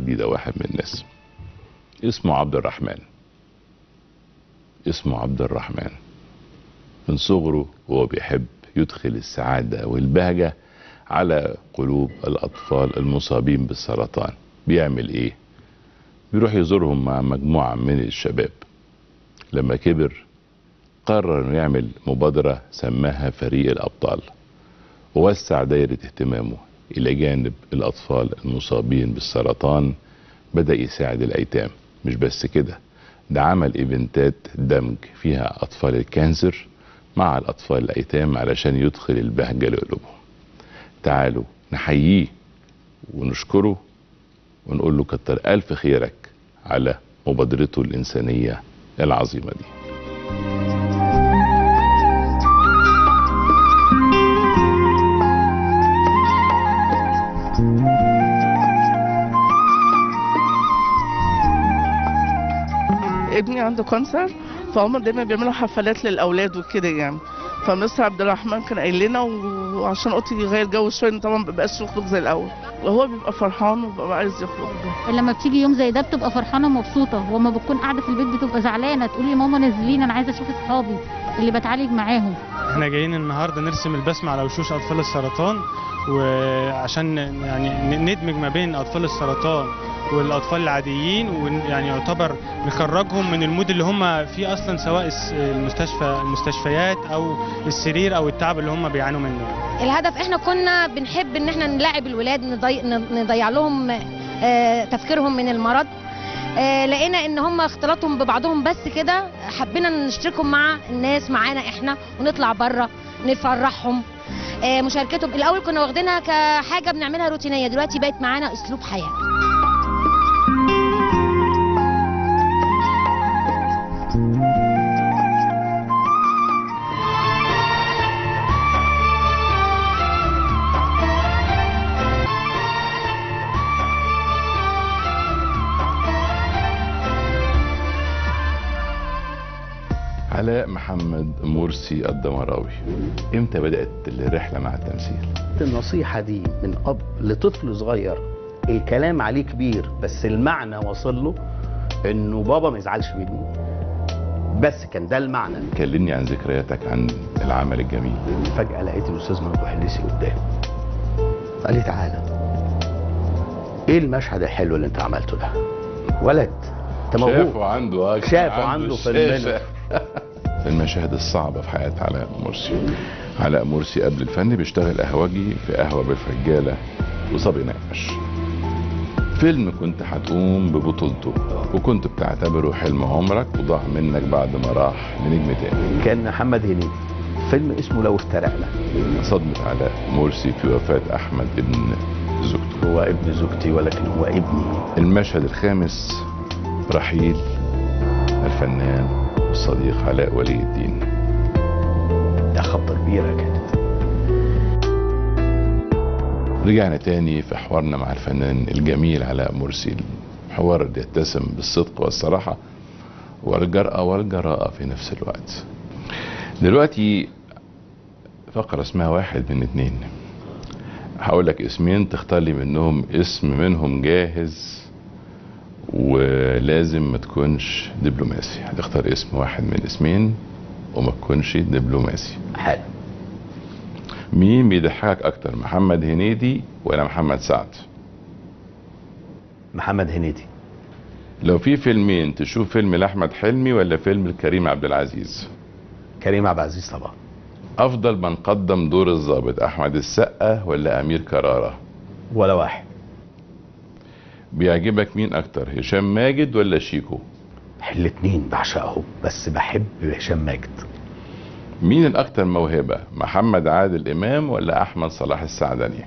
جديدة واحد من الناس اسمه عبد الرحمن اسمه عبد الرحمن من صغره وهو بيحب يدخل السعادة والبهجة على قلوب الأطفال المصابين بالسرطان بيعمل إيه؟ بيروح يزورهم مع مجموعة من الشباب لما كبر قرر انه يعمل مبادرة سماها فريق الأبطال ووسع دايرة اهتمامه إلى جانب الأطفال المصابين بالسرطان بدأ يساعد الأيتام مش بس كده ده عمل ايفنتات دمج فيها أطفال الكانسر مع الأطفال الأيتام علشان يدخل البهجة لقلوبهم تعالوا نحييه ونشكره ونقول له كتر ألف خيرك على مبادرته الإنسانية العظيمة دي ابني عنده كانسر فهم دايما بيعملوا حفلات للاولاد وكده يعني فمستر عبد الرحمن كان قايل لنا وعشان قلت يغير جو شويه إن طبعا مبقاش يخرج زي الاول وهو بيبقى فرحان وبيبقى عايز يخرج لما بتيجي يوم زي ده بتبقى فرحانه ومبسوطه وما بتكون قاعده في البيت بتبقى زعلانه تقولي ماما نزليني انا عايزه اشوف اصحابي اللي بتعالج معاهم احنا جايين النهارده نرسم البسمه على وشوش اطفال السرطان وعشان يعني ندمج ما بين اطفال السرطان والاطفال العاديين ويعني يعتبر نخرجهم من المود اللي هم فيه اصلا سواء المستشفى المستشفيات او السرير او التعب اللي هم بيعانوا منه الهدف احنا كنا بنحب ان احنا نلاعب الولاد نضيع, نضيع لهم آه، تفكيرهم من المرض آه، لقينا ان هم اختلاطهم ببعضهم بس كده حبينا نشتركهم مع الناس معانا احنا ونطلع بره نفرحهم آه، مشاركتهم الاول كنا واخدينها كحاجه بنعملها روتينيه دلوقتي بقت معانا اسلوب حياه علاء محمد مرسي الدمراوي امتى بدأت الرحلة مع التمثيل النصيحة دي من أب لطفل صغير الكلام عليه كبير بس المعنى وصل له إنه بابا ما يزعلش مني بس كان ده المعنى كلمني عن ذكرياتك عن العمل الجميل فجأة لقيت الأستاذ ممدوح الليسي قدامي قال لي تعالى إيه المشهد الحلو اللي أنت عملته ده؟ ولد أنت موهوب شافوا عنده آه، كان شافوا عنده في المنى. الشاشة. في المشاهد الصعبة في حياة علاء مرسي علاء مرسي قبل الفن بيشتغل قهوجي في قهوة بالفجالة وصبي ناقش فيلم كنت هتقوم ببطولته وكنت بتعتبره حلم عمرك وضاع منك بعد ما راح لنجم تاني كان محمد هنيدي فيلم اسمه لو افترقنا صدمة علاء مرسي في وفاة أحمد ابن زوجته هو ابن زوجتي ولكن هو ابني المشهد الخامس رحيل الفنان والصديق علاء ولي الدين ده خبطة كبيرة كانت رجعنا تاني في حوارنا مع الفنان الجميل علاء مرسي حوار يتسم بالصدق والصراحة والجرأة والجراءة في نفس الوقت دلوقتي فقرة اسمها واحد من اتنين هقول لك اسمين تختار لي منهم اسم منهم جاهز ولازم ما تكونش دبلوماسي هتختار اسم واحد من الاسمين وما تكونش دبلوماسي حلو مين بيضحكك اكتر محمد هنيدي ولا محمد سعد محمد هنيدي لو في فيلمين تشوف فيلم لاحمد حلمي ولا فيلم لكريم عبد العزيز كريم عبد العزيز طبعا افضل من قدم دور الضابط احمد السقا ولا امير كرارة ولا واحد بيعجبك مين اكتر هشام ماجد ولا شيكو الاتنين بعشقهم بس بحب هشام ماجد مين الاكتر موهبة محمد عادل امام ولا احمد صلاح السعدني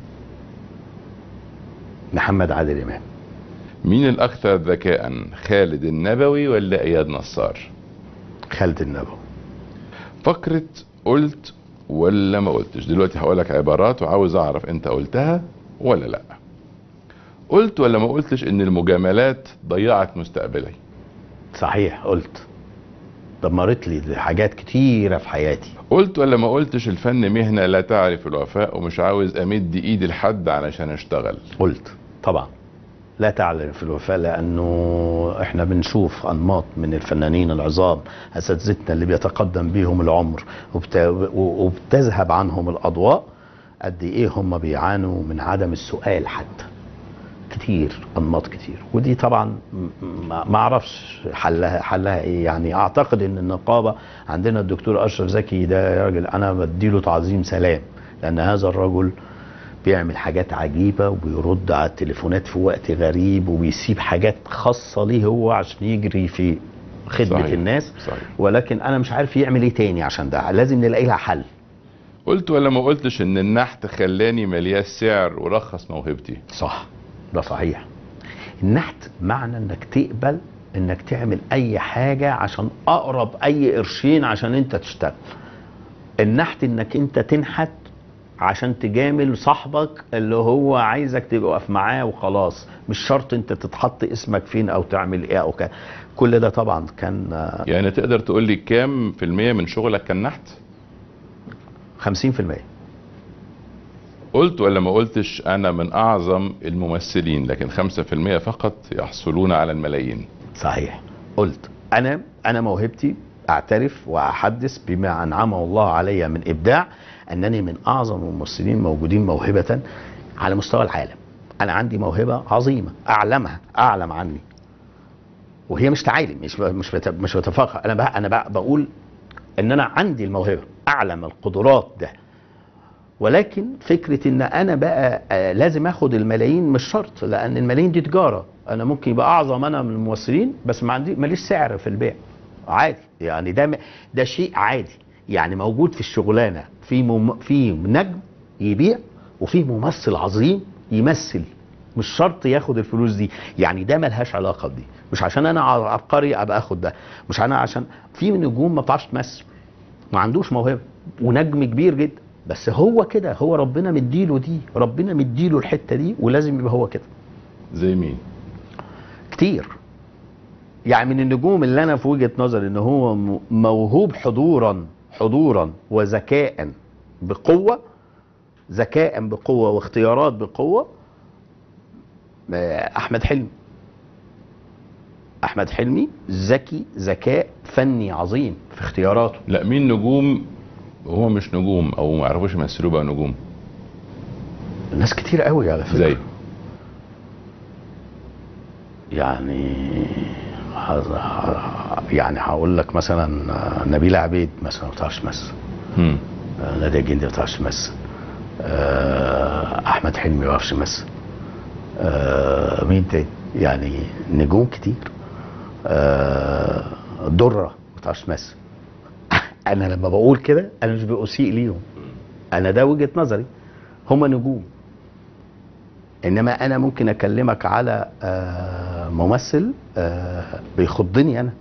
محمد عادل امام مين الاكثر ذكاء خالد النبوي ولا اياد نصار خالد النبوي فكرة قلت ولا ما قلتش دلوقتي هقولك عبارات وعاوز اعرف انت قلتها ولا لا قلت ولا ما قلتش ان المجاملات ضيعت مستقبلي صحيح قلت دمرت لي حاجات كتيرة في حياتي قلت ولا ما قلتش الفن مهنة لا تعرف الوفاء ومش عاوز امد ايدي لحد علشان اشتغل قلت طبعا لا تعلن في الوفاة لأنه إحنا بنشوف أنماط من الفنانين العظام أساتذتنا اللي بيتقدم بيهم العمر وبت- وبتذهب عنهم الأضواء قد إيه هم بيعانوا من عدم السؤال حتى كتير أنماط كتير ودي طبعا م- ما ما أعرفش حلها حلها إيه يعني أعتقد إن النقابة عندنا الدكتور أشرف زكي ده راجل أنا بديله تعظيم سلام لأن هذا الرجل بيعمل حاجات عجيبة وبيرد على التليفونات في وقت غريب وبيسيب حاجات خاصة ليه هو عشان يجري في خدمة صحيح. الناس صحيح. ولكن أنا مش عارف يعمل إيه تاني عشان ده لازم نلاقي لها حل قلت ولا ما قلتش ان النحت خلاني ملياس سعر ورخص موهبتي صح ده صحيح النحت معنى انك تقبل انك تعمل اي حاجة عشان اقرب اي قرشين عشان انت تشتغل النحت انك انت تنحت عشان تجامل صاحبك اللي هو عايزك تبقى واقف معاه وخلاص مش شرط انت تتحط اسمك فين او تعمل ايه او كده كل ده طبعا كان آه، يعني تقدر تقول لي كام في المية من شغلك كان نحت 50% قلت ولا ما قلتش انا من اعظم الممثلين لكن 5% فقط يحصلون على الملايين صحيح قلت انا انا موهبتي اعترف واحدث بما انعمه الله علي من ابداع انني من اعظم الممثلين موجودين موهبه على مستوى العالم انا عندي موهبه عظيمه اعلمها اعلم عني وهي مش تعالي مش ب- مش بت- مش بتفاخر انا بقى انا بقى بقول ان انا عندي الموهبه اعلم القدرات ده ولكن فكره ان انا بقى آه، لازم اخد الملايين مش شرط لان الملايين دي تجاره انا ممكن يبقى اعظم انا من الممثلين بس ما عندي ماليش سعر في البيع عادي يعني ده م- ده شيء عادي يعني موجود في الشغلانه في مم في نجم يبيع وفي ممثل عظيم يمثل مش شرط ياخد الفلوس دي يعني ده ملهاش علاقه بدي مش عشان انا عبقري ابقى اخد ده مش انا عشان في نجوم ما بتعرفش تمثل ما عندوش موهبه ونجم كبير جدا بس هو كده هو ربنا مديله دي ربنا مديله الحته دي ولازم يبقى هو كده زي مين كتير يعني من النجوم اللي انا في وجهه نظري ان هو م- موهوب حضورا حضورا وذكاء بقوه ذكاء بقوه واختيارات بقوه آه، احمد حلمي احمد حلمي ذكي ذكاء فني عظيم في اختياراته لا مين نجوم وهو مش نجوم او ما يعرفوش يمثلوا بقى نجوم ناس كتير قوي على فكره زي يعني ه- ه- يعني هقول لك مثلا آه، نبيلة عبيد مثلا ما بتعرفش تمثل مم. آه، نادية الجندي ما بتعرفش تمثل آه، احمد حلمي ما بيعرفش يمثل آه، مين تاني يعني نجوم كتير آه، درة ما بتعرفش تمثل انا لما بقول كده انا مش بأسيء ليهم انا ده وجهة نظري هم نجوم انما انا ممكن اكلمك على آه، ممثل آه، بيخضني انا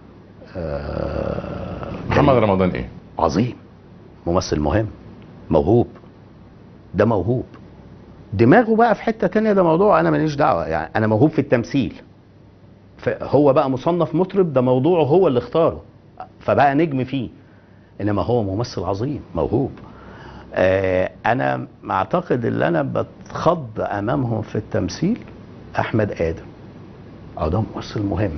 آه، محمد رمضان ايه عظيم ممثل مهم موهوب ده موهوب دماغه بقى في حته تانية ده موضوع انا ماليش دعوه يعني انا موهوب في التمثيل هو بقى مصنف مطرب ده موضوعه هو اللي اختاره فبقى نجم فيه انما هو ممثل عظيم موهوب آه انا اعتقد اللي انا بتخض امامهم في التمثيل احمد ادم اه ده ممثل مهم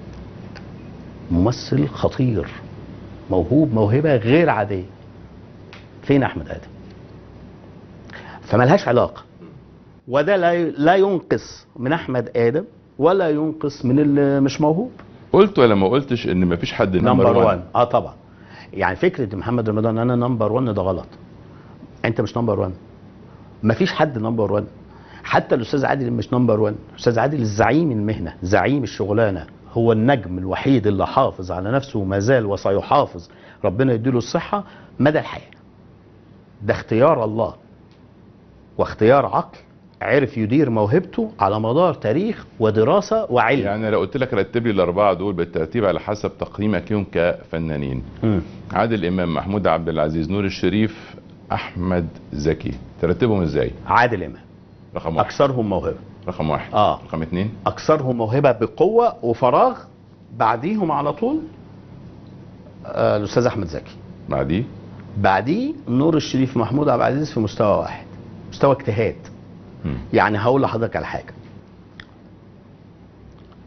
ممثل خطير موهوب موهبه غير عاديه فين احمد ادم فملهاش علاقه وده لا لا ينقص من احمد ادم ولا ينقص من اللي مش موهوب قلت ولا ما قلتش ان مفيش حد نمبر نمبر 1 1 اه طبعا يعني فكره محمد رمضان انا نمبر 1 ده غلط انت مش نمبر 1 مفيش حد نمبر 1 حتى الاستاذ عادل مش نمبر 1 الاستاذ عادل الزعيم المهنه زعيم الشغلانه هو النجم الوحيد اللي حافظ على نفسه وما زال وسيحافظ ربنا يديله الصحه مدى الحياه ده اختيار الله واختيار عقل عرف يدير موهبته على مدار تاريخ ودراسه وعلم يعني لو قلت لك رتب لي الاربعه دول بالترتيب على حسب تقييمك ليهم كفنانين مم. عادل امام محمود عبد العزيز نور الشريف احمد زكي ترتبهم ازاي عادل امام رقم واحد اكثرهم موهبه رقم واحد اه رقم اتنين اكثرهم موهبه بقوه وفراغ بعديهم على طول آه، الاستاذ احمد زكي بعديه بعديه نور الشريف محمود عبد العزيز في مستوى واحد مستوى اجتهاد مم. يعني هقول لحضرتك على حاجه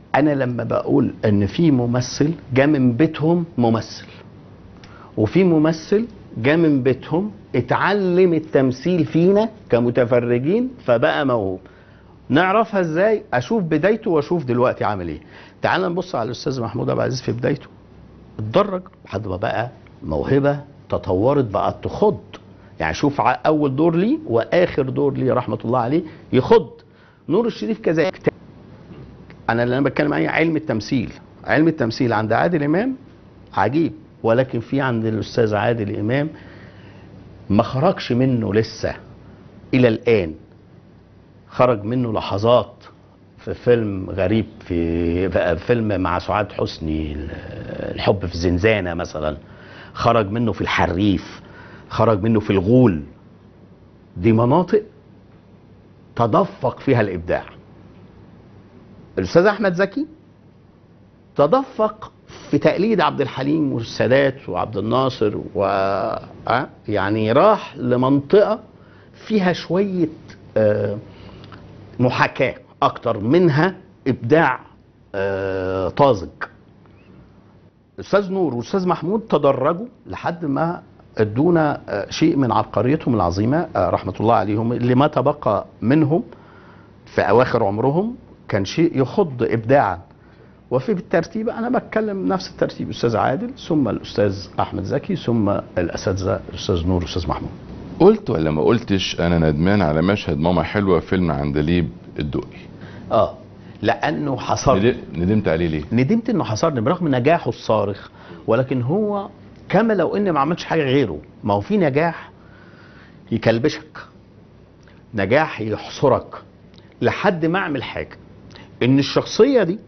انا لما بقول ان في ممثل جه من بيتهم ممثل وفي ممثل جه من بيتهم اتعلم التمثيل فينا كمتفرجين فبقى موهوب نعرفها ازاي اشوف بدايته واشوف دلوقتي عامل ايه تعال نبص على الاستاذ محمود عبد العزيز في بدايته اتدرج لحد ما بقى موهبه تطورت بقى تخض يعني شوف ع- اول دور ليه واخر دور ليه رحمه الله عليه يخض نور الشريف كذلك انا اللي انا بتكلم عليه علم التمثيل علم التمثيل عند عادل امام عجيب ولكن في عند الاستاذ عادل امام ما خرجش منه لسه الى الان خرج منه لحظات في فيلم غريب في في فيلم مع سعاد حسني الحب في زنزانة مثلا خرج منه في الحريف خرج منه في الغول دي مناطق تدفق فيها الإبداع الأستاذ أحمد زكي تدفق في تقليد عبد الحليم والسادات وعبد الناصر و آه، يعني راح لمنطقة فيها شوية آه محاكاة أكتر منها إبداع آه طازج أستاذ نور وأستاذ محمود تدرجوا لحد ما ادونا آه شيء من عبقريتهم العظيمة آه رحمة الله عليهم اللي ما تبقى منهم في أواخر عمرهم كان شيء يخض إبداعا وفي بالترتيب أنا بتكلم نفس الترتيب أستاذ عادل ثم الأستاذ أحمد زكي ثم الأساتذة الأستاذ نور والأستاذ محمود قلت ولا ما قلتش انا ندمان على مشهد ماما حلوه فيلم عندليب الدقي اه لانه حصرني ندم- ندمت عليه ليه ندمت انه حصرني برغم نجاحه الصارخ ولكن هو كما لو اني ما عملتش حاجه غيره ما هو في نجاح يكلبشك نجاح يحصرك لحد ما اعمل حاجه ان الشخصيه دي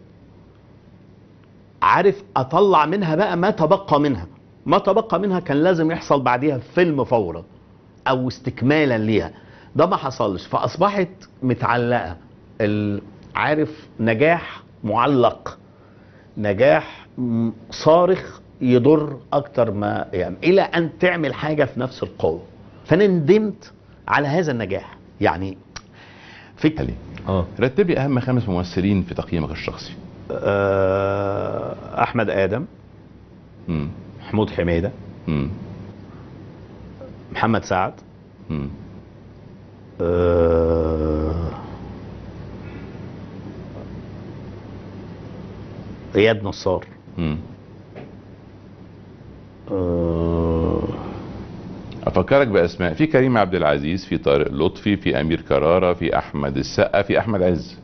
عارف اطلع منها بقى ما تبقى منها ما تبقى منها كان لازم يحصل بعديها فيلم فورا او استكمالا ليها ده ما حصلش فاصبحت متعلقه ال- عارف نجاح معلق نجاح م- صارخ يضر اكتر ما يعني الى ان تعمل حاجه في نفس القوه فانا ندمت على هذا النجاح يعني فكرة علي اه رتب لي اهم خمس ممثلين في تقييمك الشخصي آه، احمد ادم مم. محمود حميده مم. محمد سعد مم. آه، اياد نصار مم. آه، افكرك باسماء في كريم عبد العزيز في طارق لطفي في امير كرارة في احمد السقا في احمد عز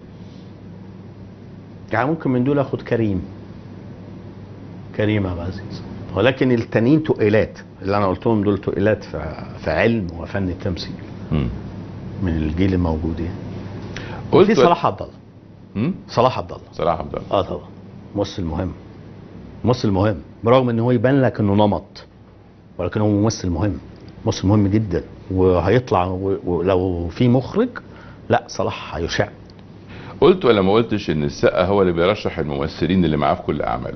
يعني ممكن من دول اخد كريم كريم عبد العزيز ولكن التانيين تقيلات اللي انا قلتهم دول تقيلات في في علم وفن التمثيل مم. من الجيل الموجود يعني قلت في صلاح عبد الله مم؟ صلاح عبد الله صلاح عبد الله اه طبعا ممثل مهم ممثل مهم برغم ان هو يبان لك انه نمط ولكن هو ممثل مهم ممثل مهم جدا وهيطلع و- ولو في مخرج لا صلاح هيشع قلت ولا ما قلتش ان السقا هو اللي بيرشح الممثلين اللي معاه في كل اعماله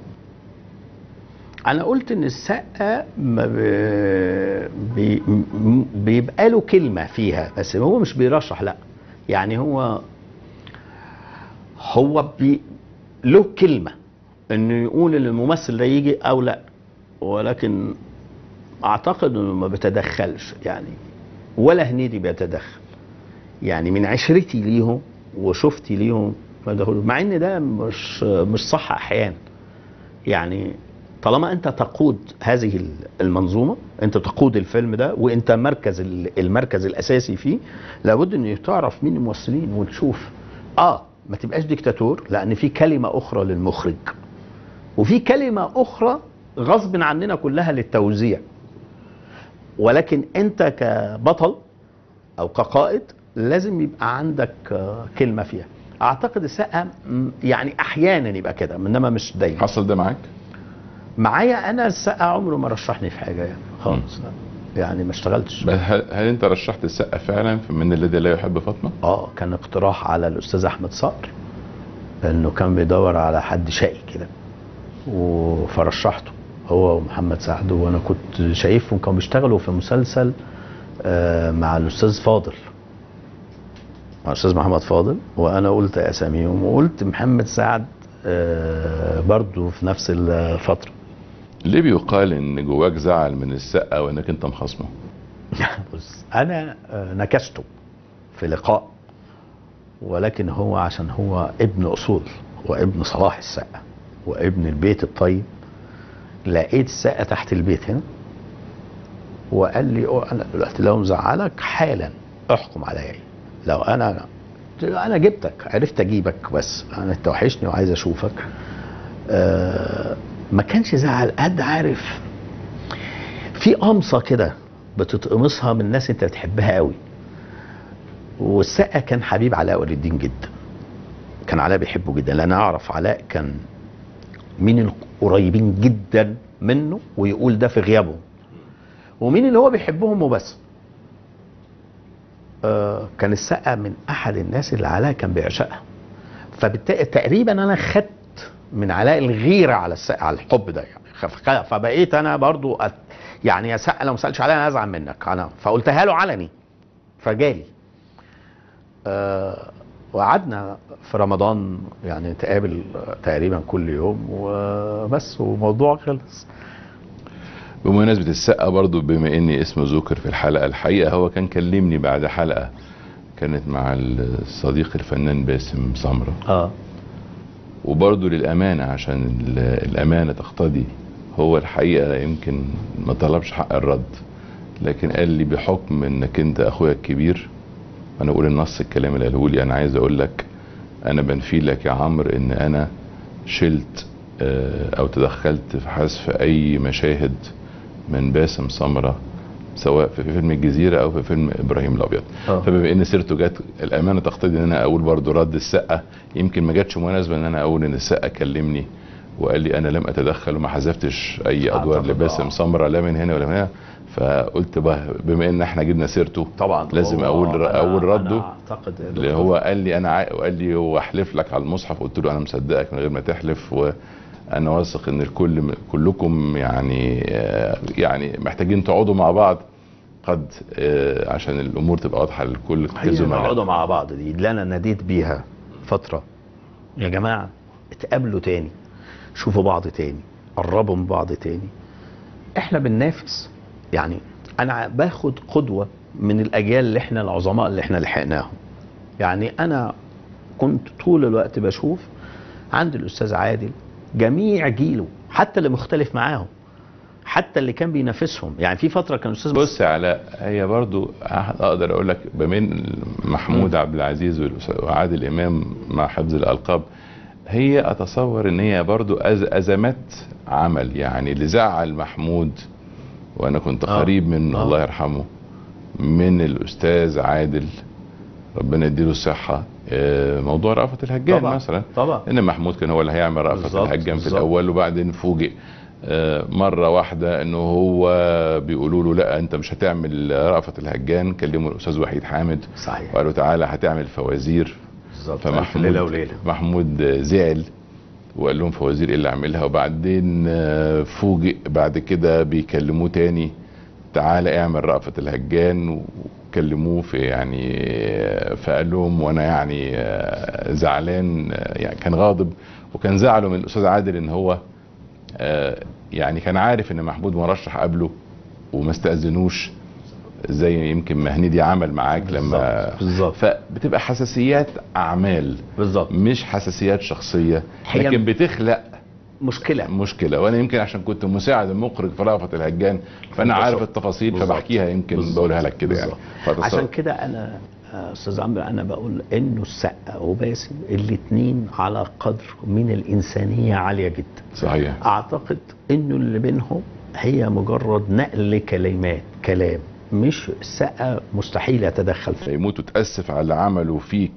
انا قلت ان السقا ما بي بي م- بيبقى له كلمه فيها بس هو مش بيرشح لا يعني هو هو بي له كلمه انه يقول ان الممثل ده يجي او لا ولكن اعتقد انه ما بيتدخلش يعني ولا هنيدي بيتدخل يعني من عشرتي ليهم وشفتي ليهم ما دخلوا. مع ان ده مش مش صح احيانا يعني طالما انت تقود هذه المنظومه انت تقود الفيلم ده وانت مركز ال- المركز الاساسي فيه لابد ان تعرف مين الممثلين وتشوف اه ما تبقاش ديكتاتور لان في كلمه اخرى للمخرج وفي كلمه اخرى غصب عننا كلها للتوزيع ولكن انت كبطل او كقائد لازم يبقى عندك آه، كلمه فيها اعتقد السقا م، يعني احيانا يبقى كده انما مش دايما حصل ده معاك معايا انا السقا عمره ما رشحني في حاجه يعني خالص لا. يعني ما اشتغلتش بس هل, هل انت رشحت السقا فعلا في من الذي لا يحب فاطمه اه كان اقتراح على الاستاذ احمد صقر انه كان بيدور على حد شقي كده و- فرشحته هو ومحمد سعد وانا كنت شايفهم كانوا بيشتغلوا في مسلسل آه، مع الاستاذ فاضل مع الاستاذ محمد فاضل وانا قلت اساميهم وقلت محمد سعد آه، برضو في نفس الفتره ليه بيقال ان جواك زعل من السقا وانك انت مخاصمه بص انا آه، نكشته في لقاء ولكن هو عشان هو ابن اصول وابن صلاح السقا وابن البيت الطيب لقيت السقا تحت البيت هنا وقال لي أوه انا دلوقتي لو مزعلك حالا احكم عليا لو انا قلت له انا جبتك عرفت اجيبك بس انا انت وحشني وعايز اشوفك آه ما كانش زعل قد عارف في قمصه كده بتتقمصها من ناس انت بتحبها قوي والسقا كان حبيب علاء ولي الدين جدا كان علاء بيحبه جدا لان اعرف علاء كان من القريبين جدا منه ويقول ده في غيابه ومين اللي هو بيحبهم وبس آه كان السقا من احد الناس اللي علاء كان بيعشقها فبالتالي تقريبا انا خدت من علاء الغيره على السقا على الحب ده يعني خ- فبقيت انا برضو أت يعني يا سقا لو ما سالش عليا انا ازعل منك انا فقلتها له علني فجالي آه وقعدنا في رمضان يعني نتقابل تقريبا كل يوم وبس وموضوع خلص بمناسبة السقا برضو بما اني اسمه ذكر في الحلقة الحقيقة هو كان كلمني بعد حلقة كانت مع الصديق الفنان باسم سمرة اه وبرضو للأمانة عشان ال- الأمانة تقتضي هو الحقيقة يمكن ما طلبش حق الرد لكن قال لي بحكم انك انت اخويا الكبير انا اقول النص الكلام اللي قاله لي انا عايز اقول لك انا بنفي لك يا عمرو ان انا شلت آه، او تدخلت في حذف اي مشاهد من باسم سمرة سواء في فيلم الجزيرة او في فيلم ابراهيم الابيض آه. فبما ان سيرته جت الامانة تقتضي ان انا اقول برضو رد السقة يمكن ما جاتش مناسبة ان انا اقول ان السقة كلمني وقال لي انا لم اتدخل وما حذفتش اي ادوار أعتقد لباسم آه. سمرة لا من هنا ولا من هنا فقلت بقى بما ان احنا جبنا سيرته طبعا لازم هو- اقول أنا- اقول أنا رده اعتقد اللي هو قال لي انا عا- وقال لي هو احلف لك على المصحف قلت له انا مصدقك من غير ما تحلف وانا واثق ان الكل كلكم يعني آه، يعني محتاجين تقعدوا مع بعض قد آه، عشان الامور تبقى واضحه للكل هي كزملاء نقعدوا مع بعض دي اللي انا ناديت بيها فتره يا جماعه اتقابلوا تاني شوفوا بعض تاني قربوا من بعض تاني احنا بننافس يعني انا باخد قدوه من الاجيال اللي احنا العظماء اللي احنا لحقناهم يعني انا كنت طول الوقت بشوف عند الاستاذ عادل جميع جيله حتى اللي مختلف معاهم حتى اللي كان بينافسهم يعني في فتره كان الاستاذ بص يا علاء هي برضو اقدر اقول لك بين محمود عبد العزيز والأستاذ- وعادل امام مع حفظ الالقاب هي اتصور ان هي برضو أز ازمات عمل يعني اللي زعل محمود وانا كنت آه. قريب منه آه. الله يرحمه من الاستاذ عادل ربنا يديله الصحه آه، موضوع رأفت الهجان طبعا مثلا طبعا ان محمود كان هو اللي هيعمل رأفت بالظبط، الهجان في بالظبط. الاول وبعدين فوجئ آه، مره واحده انه هو بيقولوا له لا انت مش هتعمل رأفت الهجان كلموا الاستاذ وحيد حامد صحيح وقالوا تعالى هتعمل فوازير بالظبط ألف ليله فمحمود وليله محمود زعل وقال لهم فوازير ايه اللي اعملها وبعدين آه، فوجئ بعد كده بيكلموه تاني تعالى اعمل رأفت الهجان وكلموه في يعني آه، فقال لهم وانا يعني آه، زعلان آه، يعني كان غاضب وكان زعله من الاستاذ عادل ان هو آه، يعني كان عارف ان محمود مرشح قبله وما استأذنوش زي يمكن ما هنيدي عمل معاك لما بالظبط، بالظبط. فبتبقى حساسيات اعمال بالظبط مش حساسيات شخصيه هي- لكن بتخلق مشكله مشكله وانا يمكن عشان كنت مساعد المخرج في رأفت الهجان فانا بالظبط. عارف التفاصيل بالظبط. فبحكيها يمكن بالظبط. بقولها لك كده يعني بالظبط. فتصور- عشان كده انا آه، استاذ عمرو انا بقول انه السقا وباسم الاثنين على قدر من الانسانيه عاليه جدا صحيح اعتقد انه اللي بينهم هي مجرد نقل كلمات كلام مش السقا مستحيل يتدخل فيه يموت وتاسف على اللي عمله فيك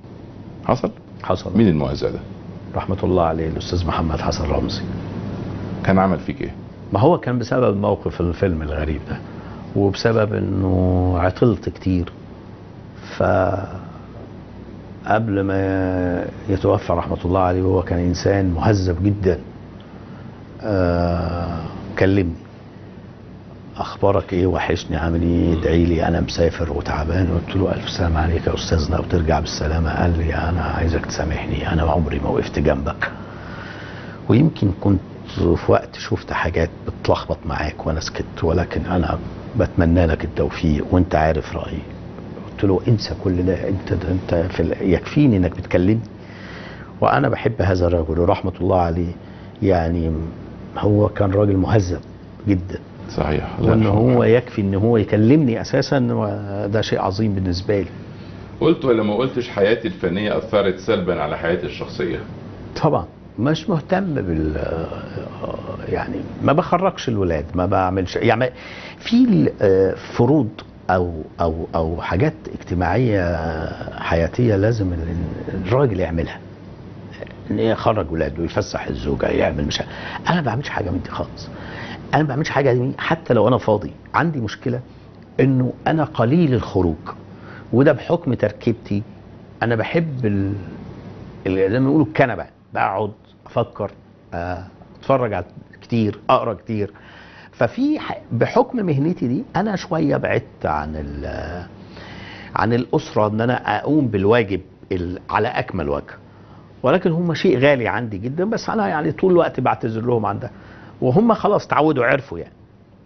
حصل حصل مين المؤذى ده رحمه الله عليه الاستاذ محمد حسن رمزي كان عمل فيك ايه ما هو كان بسبب موقف الفيلم الغريب ده وبسبب انه عطلت كتير ف قبل ما يتوفى رحمة الله عليه وهو كان إنسان مهذب جدا آه كلمني اخبارك ايه وحشني عامل ايه ادعي لي انا مسافر وتعبان قلت له الف سلام عليك يا استاذنا وترجع بالسلامه قال لي انا عايزك تسامحني انا عمري ما وقفت جنبك ويمكن كنت في وقت شفت حاجات بتلخبط معاك وانا سكت ولكن انا بتمنى لك التوفيق وانت عارف رايي قلت له انسى كل ده انت انت في ال- يكفيني انك بتكلمني وانا بحب هذا الرجل ورحمه الله عليه يعني هو كان راجل مهذب جدا صحيح الله وان يرحمه. هو يكفي ان هو يكلمني اساسا وده شيء عظيم بالنسبه لي قلت ولا ما قلتش حياتي الفنيه اثرت سلبا على حياتي الشخصيه طبعا مش مهتم بال يعني ما بخرجش الولاد ما بعملش يعني في آه، فروض او او او حاجات اجتماعيه حياتيه لازم ال- الراجل يعملها ان يخرج ولاده يفسح الزوجه يعمل مش انا ما بعملش حاجه من دي خالص انا ما بعملش حاجه دي حتى لو انا فاضي عندي مشكله انه انا قليل الخروج وده بحكم تركيبتي انا بحب ال... ال- زي ما بيقولوا الكنبه بقعد افكر آه، اتفرج على كتير اقرا كتير ففي ح- بحكم مهنتي دي انا شويه بعدت عن ال- عن الاسره ان انا اقوم بالواجب ال- على اكمل وجه ولكن هم شيء غالي عندي جدا بس انا يعني طول الوقت بعتذر لهم عن ده وهم خلاص تعودوا عرفوا يعني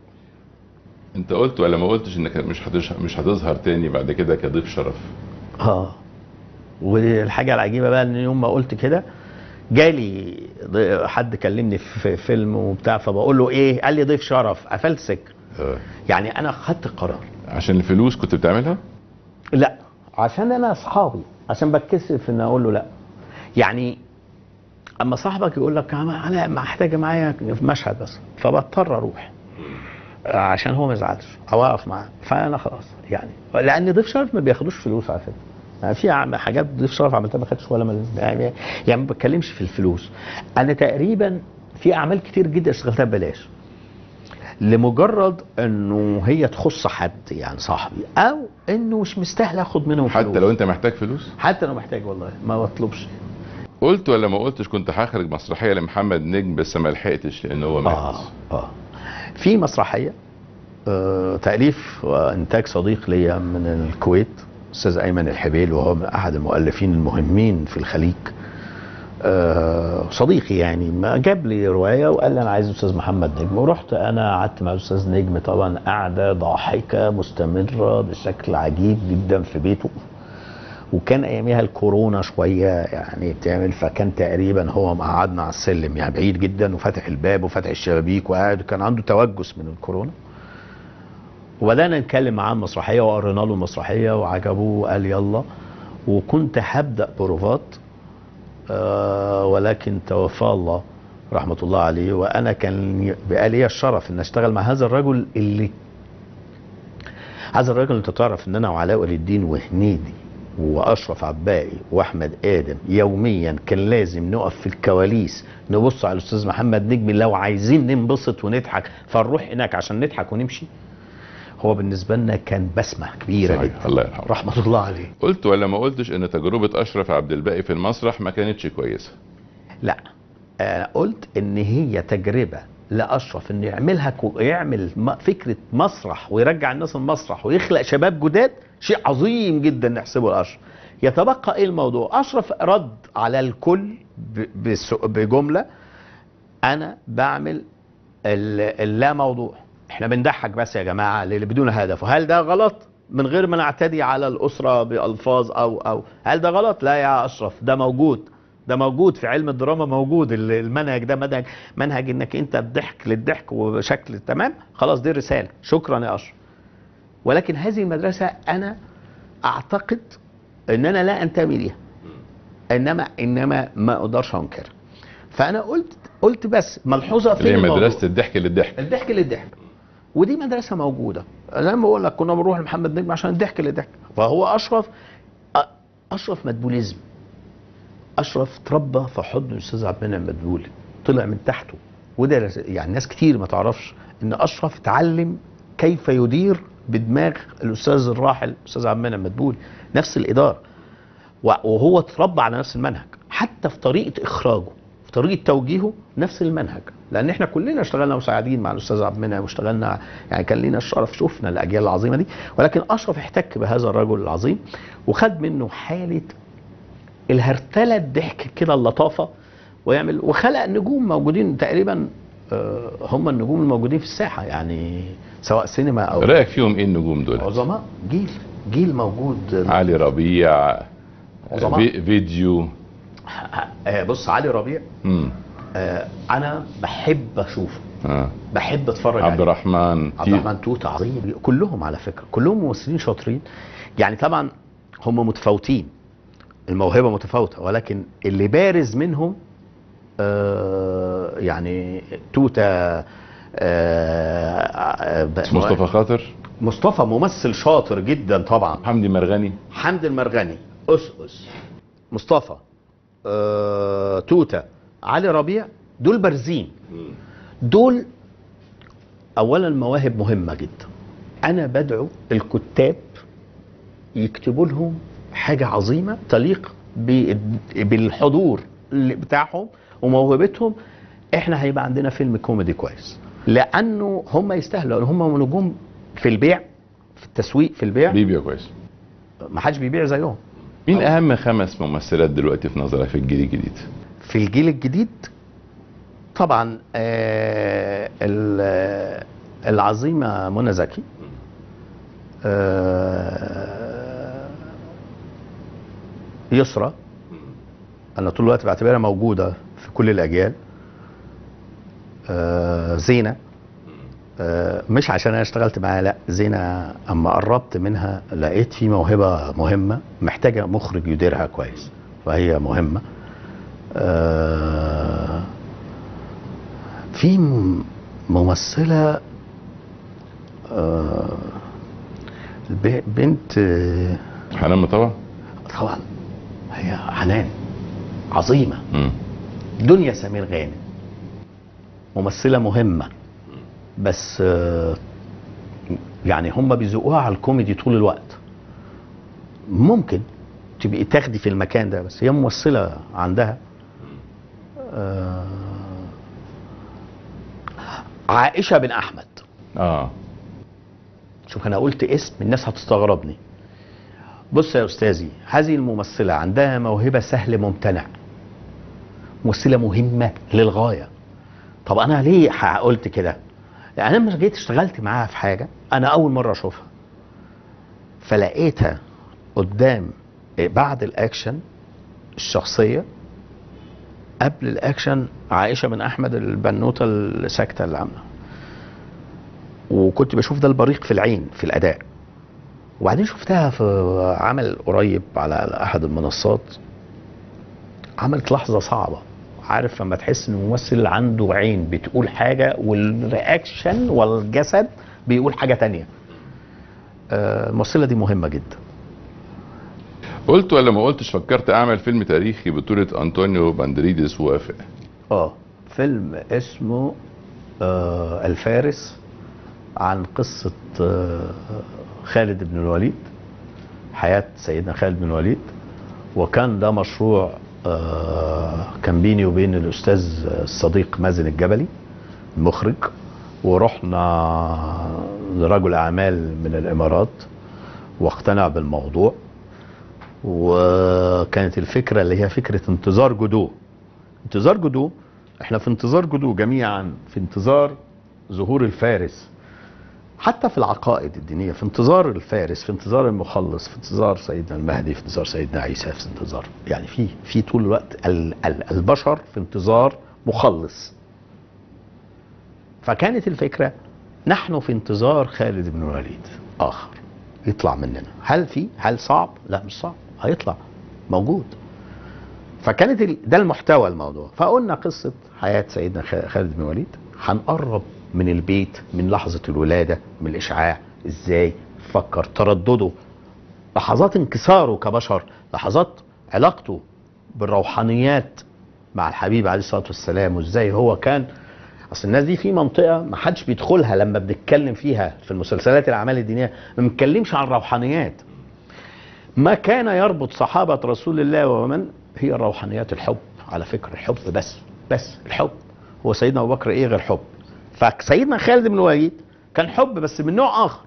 انت قلت ولا ما قلتش انك مش هتش... مش هتظهر تاني بعد كده كضيف شرف اه والحاجه العجيبه بقى ان يوم ما قلت كده جالي ض- حد كلمني في فيلم وبتاع فبقول له ايه قال لي ضيف شرف قفلت سكه آه. يعني انا خدت قرار عشان الفلوس كنت بتعملها لا عشان انا اصحابي عشان بتكسف ان اقول له لا يعني اما صاحبك يقول لك انا أنا محتاج معايا في مشهد بس فبضطر اروح عشان هو ما يزعلش او اقف معاه فانا خلاص يعني لان ضيف شرف ما بياخدوش فلوس على فكره يعني في عم- حاجات ضيف شرف عملتها ما خدتش ولا مليون يعني يعني ما بتكلمش في الفلوس انا تقريبا في اعمال كتير جدا اشتغلتها ببلاش لمجرد انه هي تخص حد يعني صاحبي او انه مش مستاهل اخد منهم حتى فلوس. لو انت محتاج فلوس حتى لو محتاج والله ما بطلبش قلت ولا ما قلتش كنت هخرج مسرحيه لمحمد نجم بس ما لحقتش لان هو مات اه اه في مسرحيه آه تاليف وانتاج صديق ليا من الكويت استاذ ايمن الحبيل وهو من احد المؤلفين المهمين في الخليج آه صديقي يعني ما جاب لي روايه وقال لي انا عايز استاذ محمد نجم ورحت انا قعدت مع الاستاذ نجم طبعا قعده ضاحكه مستمره بشكل عجيب جدا في بيته وكان اياميها الكورونا شويه يعني بتعمل فكان تقريبا هو مقعدنا على السلم يعني بعيد جدا وفاتح الباب وفاتح الشبابيك وقاعد كان عنده توجس من الكورونا وبدانا نتكلم معاه مسرحيه وقرينا له المسرحيه وعجبوه وقال يلا وكنت هبدا بروفات آه ولكن توفى الله رحمه الله عليه وانا كان بقى لي الشرف ان اشتغل مع هذا الرجل اللي هذا الراجل انت تعرف ان انا وعلاء ولي الدين وهنيدي واشرف عباقي واحمد ادم يوميا كان لازم نقف في الكواليس نبص على الاستاذ محمد نجم لو عايزين ننبسط ونضحك فنروح هناك عشان نضحك ونمشي هو بالنسبه لنا كان بسمه كبيره صحيح، جدا الله يرحمه. رحمه الله عليه قلت ولا ما قلتش ان تجربه اشرف عبد الباقي في المسرح ما كانتش كويسه لا انا قلت ان هي تجربه لاشرف انه يعملها كو يعمل م- فكره مسرح ويرجع الناس المسرح ويخلق شباب جداد شيء عظيم جدا نحسبه لاشرف يتبقى ايه الموضوع اشرف رد على الكل ب- بس- بجمله انا بعمل ال- اللا موضوع احنا بنضحك بس يا جماعه اللي بدون هدف وهل ده غلط من غير ما نعتدي على الاسره بالفاظ او او هل ده غلط لا يا اشرف ده موجود ده موجود في علم الدراما موجود ال- المنهج ده منهج منهج انك انت الضحك للضحك وبشكل تمام خلاص دي رساله شكرا يا اشرف ولكن هذه المدرسه انا اعتقد ان انا لا انتمي ليها انما انما ما اقدرش انكرها فانا قلت قلت بس ملحوظه في اللي هي الموضوع. مدرسه الضحك للضحك الضحك للضحك ودي مدرسه موجوده زي ما بقول لك كنا بنروح لمحمد نجم عشان الضحك للضحك فهو اشرف أ- اشرف مدبوليزم اشرف تربى في حضن الاستاذ عبد المنعم مدبول طلع من تحته وده رس- يعني ناس كتير ما تعرفش ان اشرف اتعلم كيف يدير بدماغ الاستاذ الراحل الاستاذ عبد المنعم مدبول نفس الاداره و- وهو اتربى على نفس المنهج حتى في طريقه اخراجه في طريقه توجيهه نفس المنهج لان احنا كلنا اشتغلنا مساعدين مع الاستاذ عبد المنعم واشتغلنا يعني كان لينا الشرف شفنا الاجيال العظيمه دي ولكن اشرف احتك بهذا الرجل العظيم وخد منه حاله الهرتله الضحك كده اللطافه ويعمل وخلق نجوم موجودين تقريبا آه، هم النجوم الموجودين في الساحه يعني سواء سينما او رايك فيهم ايه النجوم دول عظماء جيل جيل موجود علي ربيع عظماء. في- فيديو آه، بص علي ربيع مم. آه، انا بحب اشوفه آه. بحب اتفرج عبد عليه الرحمن عبد الرحمن توت عظيم كلهم على فكره كلهم ممثلين شاطرين يعني طبعا هم متفاوتين الموهبه متفاوته ولكن اللي بارز منهم آه يعني توته آه آه اسمه مصطفى خاطر مصطفى ممثل شاطر جدا طبعا حمدي مرغني حمد المرغني أس أس مصطفى آه توته علي ربيع دول بارزين دول اولا مواهب مهمه جدا انا بدعو الكتاب يكتبوا لهم حاجه عظيمه تليق ب- بالحضور اللي بتاعهم وموهبتهم احنا هيبقى عندنا فيلم كوميدي كويس لانه هم يستاهلوا لان هم نجوم في البيع في التسويق في البيع بيبيع كويس ما حدش بيبيع زيهم مين اهم خمس ممثلات دلوقتي في نظرك في الجيل الجديد في الجيل الجديد طبعا آه ال- العظيمة منى زكي آه يسرى أنا طول الوقت بعتبرها موجودة في كل الأجيال آه زينة آه مش عشان أنا اشتغلت معاها لا زينة أما قربت منها لقيت في موهبة مهمة محتاجة مخرج يديرها كويس فهي مهمة آه، في م- ممثلة آه، الب- بنت آه، حنان طبعا طبعا هي حنان عظيمة مم. دنيا سمير غانم ممثلة مهمة بس آه، يعني هم بيزقوها على الكوميدي طول الوقت ممكن تبقي تاخدي في المكان ده بس هي ممثلة عندها آه، عائشة بن أحمد اه شوف أنا قلت اسم الناس هتستغربني بص يا أستاذي هذه الممثلة عندها موهبة سهل ممتنع ممثلة مهمة للغاية طب أنا ليه ح- قلت كده يعني أنا لما جيت اشتغلت معاها في حاجة أنا أول مرة أشوفها فلقيتها قدام بعد الأكشن الشخصية قبل الأكشن عائشة بن أحمد البنوتة الساكتة اللي عاملة وكنت بشوف ده البريق في العين في الأداء وبعدين شفتها في عمل قريب على أحد المنصات عملت لحظة صعبة عارف لما تحس ان الممثل عنده عين بتقول حاجة والرياكشن والجسد بيقول حاجة تانية آه، الممثلة دي مهمة جدا قلت ولا ما قلتش فكرت اعمل فيلم تاريخي بطولة انطونيو باندريدس وافق اه فيلم اسمه آه الفارس عن قصة آه خالد بن الوليد حياة سيدنا خالد بن الوليد وكان ده مشروع آه كان بيني وبين الأستاذ الصديق مازن الجبلي المخرج ورحنا لرجل أعمال من الإمارات واقتنع بالموضوع وكانت الفكرة اللي هي فكرة انتظار جدو انتظار جدو احنا في انتظار جدو جميعا في انتظار ظهور الفارس حتى في العقائد الدينية في انتظار الفارس في انتظار المخلص في انتظار سيدنا المهدي في انتظار سيدنا عيسى في انتظار يعني في في طول الوقت ال ال البشر في انتظار مخلص فكانت الفكرة نحن في انتظار خالد بن الوليد آخر يطلع مننا هل في هل صعب لا مش صعب هيطلع موجود فكانت ال... ده المحتوى الموضوع فقلنا قصة حياة سيدنا خ- خالد بن الوليد هنقرب من البيت من لحظة الولادة من الإشعاع إزاي فكر تردده لحظات انكساره كبشر لحظات علاقته بالروحانيات مع الحبيب عليه الصلاة والسلام وإزاي هو كان اصل الناس دي في منطقه ما حدش بيدخلها لما بنتكلم فيها في المسلسلات الاعمال الدينيه ما بنتكلمش عن روحانيات ما كان يربط صحابه رسول الله ومن هي روحانيات الحب على فكره الحب بس بس الحب هو سيدنا ابو بكر ايه غير حب فسيدنا خالد بن الوليد كان حب بس من نوع اخر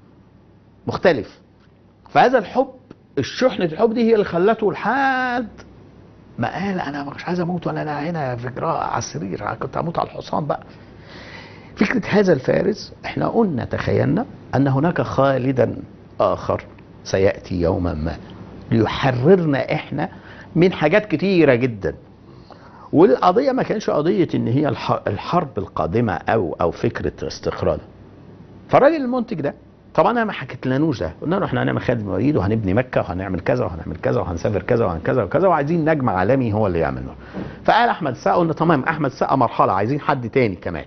مختلف فهذا الحب الشحنة الحب دي هي اللي خلته لحد ما قال انا مش عايز اموت وانا أنا هنا في جراء على السرير أنا كنت هموت على الحصان بقى فكرة هذا الفارس احنا قلنا تخيلنا ان هناك خالدا اخر سيأتي يوما ما ليحررنا احنا من حاجات كتيرة جدا والقضية ما كانش قضية ان هي الح- الحرب القادمة او او فكرة استقرار فالراجل المنتج ده طبعا انا ما حكيتلنوش ده قلنا له احنا هنعمل خالد بن الوليد وهنبني مكه وهنعمل كذا وهنعمل كذا وهنسافر كذا وهن كذا وكذا وعايزين نجم عالمي هو اللي يعمله فقال احمد السقا قلنا تمام احمد السقا مرحله عايزين حد تاني كمان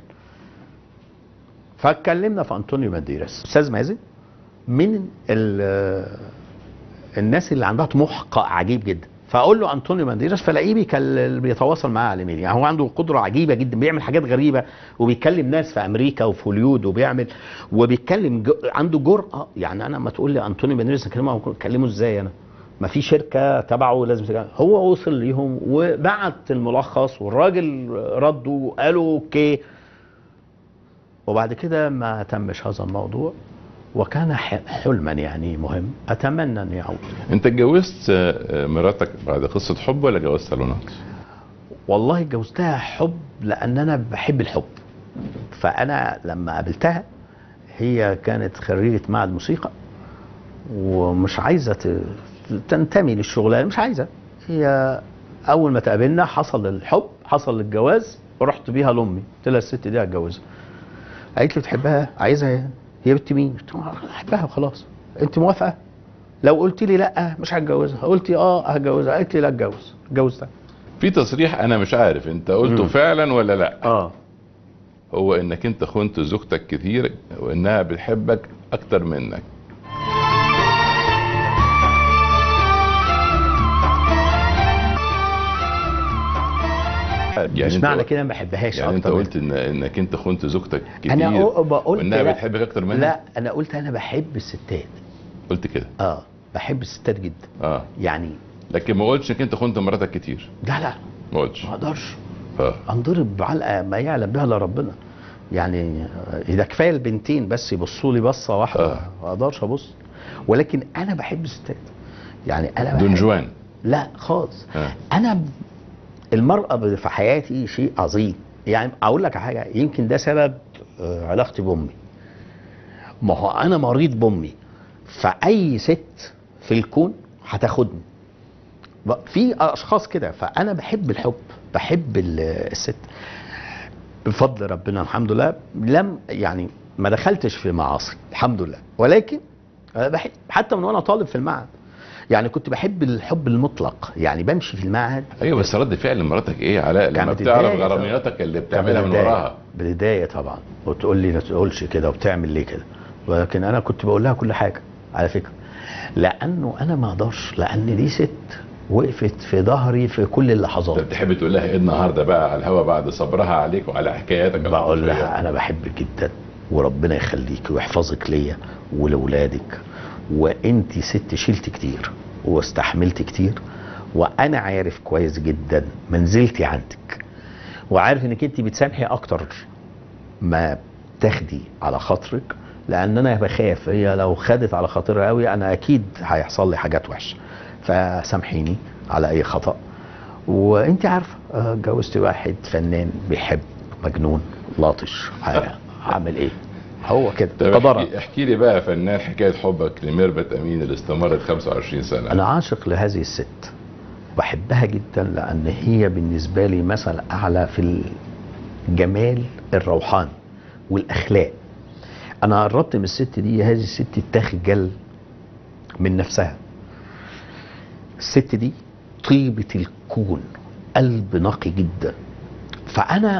فاتكلمنا في انطونيو بانديراس استاذ مازن من ال- الناس اللي عندها طموح ق- عجيب جدا فاقول له انطونيو بانديراس فلاقيه بيكل- بيتواصل معاه على الايميل يعني هو عنده قدره عجيبه جدا بيعمل حاجات غريبه وبيكلم ناس في امريكا وفي هوليود وبيعمل وبيتكلم ج... عنده جرأه يعني انا لما تقول لي انطونيو بانديراس اكلمه اكلمه ازاي انا ما في شركه تبعه لازم تكلم. هو وصل ليهم وبعت الملخص والراجل رده وقالوا اوكي وبعد كده ما تمش هذا الموضوع وكان ح- حلما يعني مهم اتمنى ان يعود انت اتجوزت آه، مراتك بعد قصه حب ولا جواز صالونات؟ والله اتجوزتها حب لان انا بحب الحب فانا لما قابلتها هي كانت خريجه معهد موسيقى ومش عايزه ت- تنتمي للشغلانه مش عايزه هي اول ما تقابلنا حصل الحب حصل الجواز ورحت بيها لامي قلت لها الست دي هتجوزها قالت لي بتحبها عايزها هي هي بنت مين؟ قلت لها احبها وخلاص انت موافقه؟ لو قلت لي لا مش هتجوزها قلت اه هتجوزها قالت لي لا اتجوز اتجوزتها في تصريح انا مش عارف انت قلته مم. فعلا ولا لا اه هو انك انت خنت زوجتك كتير وانها بتحبك اكتر منك يعني مش انت معنى قلت- كده ما بحبهاش يعني انت أكتر قلت ان انك انت خنت زوجتك كتير انا أو- بقول وانها لا. بتحبك اكتر منك لا انا قلت انا بحب الستات قلت كده اه بحب الستات جدا اه يعني لكن ما قلتش انك انت خنت مراتك كتير لا لا ما قلتش ما اقدرش اه انضرب علقه ما يعلم بها الا ربنا يعني آه، اذا كفايه البنتين بس يبصوا لي بصه واحده آه. ما اقدرش ابص ولكن انا بحب الستات يعني انا دون بحب جوان لا خالص آه. انا ب- المرأة في حياتي شيء عظيم يعني اقول لك على حاجة يمكن ده سبب آه، علاقتي بامي ما هو انا مريض بامي فاي ست في الكون هتاخدني ب- في اشخاص كده فانا بحب الحب بحب ال- الست بفضل ربنا الحمد لله لم يعني ما دخلتش في معاصي الحمد لله ولكن أنا بحب حتى من وانا طالب في المعهد يعني كنت بحب الحب المطلق يعني بمشي في المعهد ايوه بس رد فعل مراتك ايه يا علاء لما كانت بتعرف بداية غرامياتك اللي بتعملها من بداية- وراها بداية طبعا وتقول لي ما تقولش كده وبتعمل ليه كده ولكن انا كنت بقول لها كل حاجه على فكره لانه انا ما اقدرش لان دي ست وقفت في ظهري في كل انت اللحظات بتحب تقول لها ايه النهارده بقى على الهوا بعد صبرها عليك وعلى حكاياتك بقول العاطفية؟ لها انا بحبك جدا وربنا يخليك ويحفظك ليا ولولادك وانت ست شلت كتير واستحملت كتير وانا عارف كويس جدا منزلتي عندك وعارف انك انت بتسامحي اكتر ما تاخدي على خاطرك لان انا بخاف هي لو خدت على خاطرها قوي انا اكيد هيحصل لي حاجات وحشه فسامحيني على اي خطا وانت عارفه آه، اتجوزت واحد فنان بيحب مجنون لاطش حاجه هعمل ايه هو كده طب قدرها احكي, احكي لي بقى يا فنان حكايه حبك لميرفت امين اللي استمرت 25 سنه انا عاشق لهذه الست بحبها جدا لان هي بالنسبه لي مثل اعلى في الجمال الروحاني والاخلاق انا قربت من الست دي هذه الست تخجل من نفسها الست دي طيبة الكون قلب نقي جدا فانا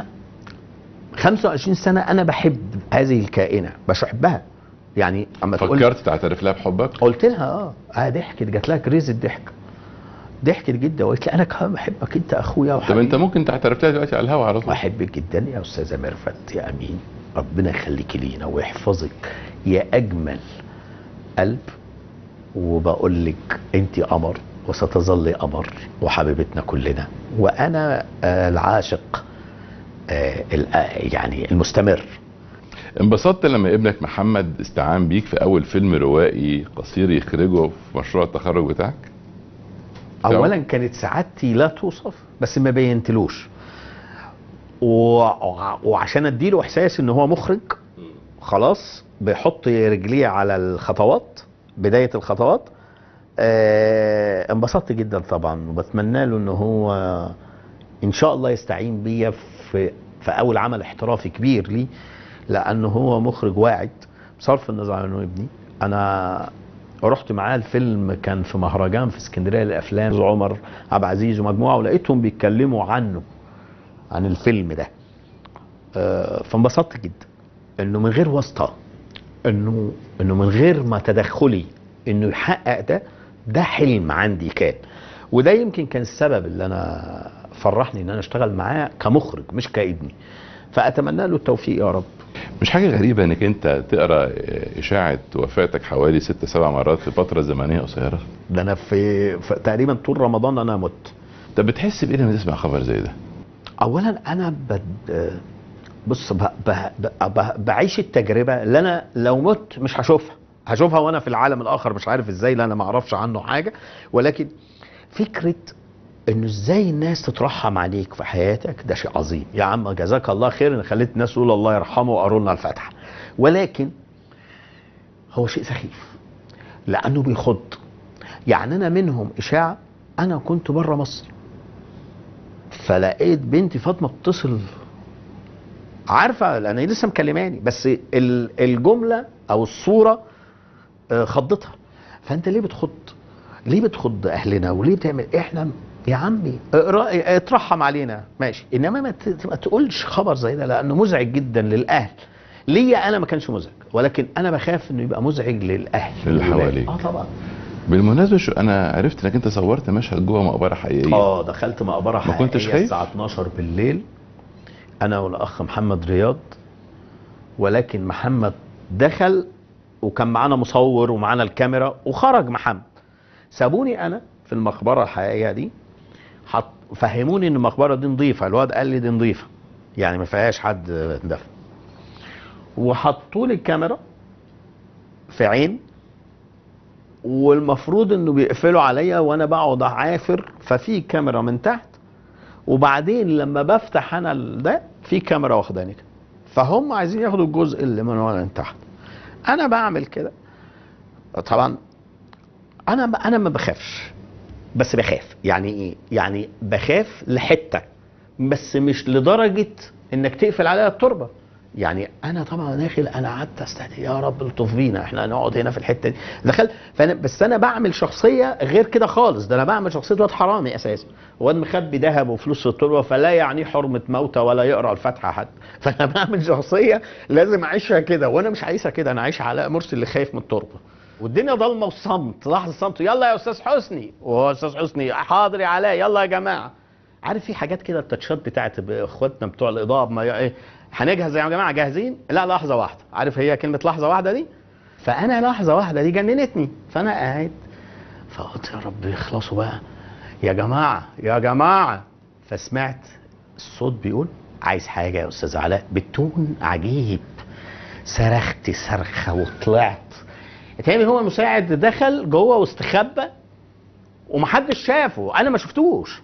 25 سنة انا بحب هذه الكائنة مش بحبها يعني اما تقول فكرت تعترف لها بحبك قلت لها اه اه ضحكت جات لها كريز الضحك ضحكت جدا وقالت لي انا كمان بحبك انت اخويا طب انت وحبيبي ممكن تعترف لها دلوقتي على الهوا على طول بحبك جدا يا استاذه ميرفت يا امين ربنا يخليكي لينا ويحفظك يا اجمل قلب وبقول لك انت قمر وستظل قمر وحبيبتنا كلنا وانا آه، العاشق آه ال- آه، يعني المستمر انبسطت لما ابنك محمد استعان بيك في اول فيلم روائي قصير يخرجه في مشروع التخرج بتاعك تمام. اولا كانت سعادتي لا توصف بس ما بينتلوش و... وعشان اديله احساس ان هو مخرج خلاص بيحط رجليه على الخطوات بدايه الخطوات آه انبسطت جدا طبعا وبتمنى له ان هو ان شاء الله يستعين بيا في في اول عمل احترافي كبير لي لانه هو مخرج واعد بصرف النظر عن انه ابني انا رحت معاه الفيلم كان في مهرجان في اسكندريه للافلام عمر عبد العزيز ومجموعه ولقيتهم بيتكلموا عنه عن الفيلم ده آه، فانبسطت جدا انه من غير واسطه انه انه من غير ما تدخلي انه يحقق ده ده حلم عندي كان وده يمكن كان السبب اللي انا فرحني ان انا اشتغل معاه كمخرج مش كابني فاتمنى له التوفيق يا رب مش حاجه غريبه انك انت تقرا اشاعه وفاتك حوالي ست سبع مرات في فتره زمنيه قصيره ده انا في, في تقريبا طول رمضان انا مت طب بتحس بايه لما تسمع خبر زي ده اولا انا بد بص ب... ب... ب... ب... بعيش التجربه اللي انا لو مت مش هشوفها هشوفها وانا في العالم الاخر مش عارف ازاي لا انا ما اعرفش عنه حاجه ولكن فكره انه ازاي الناس تترحم عليك في حياتك ده شيء عظيم يا عم جزاك الله خير ان خليت الناس تقول الله يرحمه وقروا لنا الفاتحه ولكن هو شيء سخيف لانه بيخض يعني انا منهم اشاعه انا كنت بره مصر فلقيت بنتي فاطمه بتتصل عارفه لان هي لسه مكلماني بس ال- الجمله او الصوره آه، خضتها فانت ليه بتخض ليه بتخض اهلنا وليه بتعمل احنا يا عمي اقرا- اترحم علينا ماشي انما ما ت- ما تقولش خبر زي ده لانه مزعج جدا للاهل ليا انا ما كانش مزعج ولكن انا بخاف انه يبقى مزعج للاهل اللي حواليك. اه طبعا بالمناسبه شو انا عرفت انك انت صورت مشهد جوه مقبره حقيقيه اه دخلت مقبره ما كنتش حقيقية خايف؟ الساعه 12 بالليل انا والاخ محمد رياض ولكن محمد دخل وكان معانا مصور ومعانا الكاميرا وخرج محمد سابوني انا في المقبره الحقيقيه دي حط فهموني ان المقبره دي نظيفه الواد قال لي دي نظيفه يعني ما فيهاش حد دفن وحطوا لي الكاميرا في عين والمفروض انه بيقفلوا عليا وانا بقعد اعافر ففي كاميرا من تحت وبعدين لما بفتح انا ال- ده في كاميرا واخداني كده فهم عايزين ياخدوا الجزء اللي من ورا من تحت انا بعمل كده طبعا انا ب... انا ما بخافش بس بخاف يعني ايه يعني بخاف لحته بس مش لدرجه انك تقفل عليها التربه يعني انا طبعا داخل انا قعدت استنى يا رب الطف بينا احنا هنقعد هنا في الحته دي دخلت فانا بس انا بعمل شخصيه غير كده خالص ده انا بعمل شخصيه واد حرامي اساسا واد مخبي ذهب وفلوس في التربه فلا يعني حرمه موتى ولا يقرا الفاتحه حد فانا بعمل شخصيه لازم اعيشها كده وانا مش عايشها كده انا عايش علاء مرسي اللي خايف من التربه والدنيا ضلمه وصمت لحظه صمت يلا يا استاذ حسني وهو استاذ حسني حاضر يا علاء يلا يا جماعه عارف في حاجات كده التاتشات بتاعت اخواتنا بتوع الاضاءه ما ايه هنجهز يا جماعه جاهزين لا لحظه واحده عارف هي كلمه لحظه واحده دي فانا لحظه واحده دي جننتني فانا قاعد فقلت يا رب يخلصوا بقى يا جماعه يا جماعه فسمعت الصوت بيقول عايز حاجه يا استاذ علاء بتون عجيب صرخت صرخه وطلعت تاني هو المساعد دخل جوه واستخبى ومحدش شافه انا ما شفتوش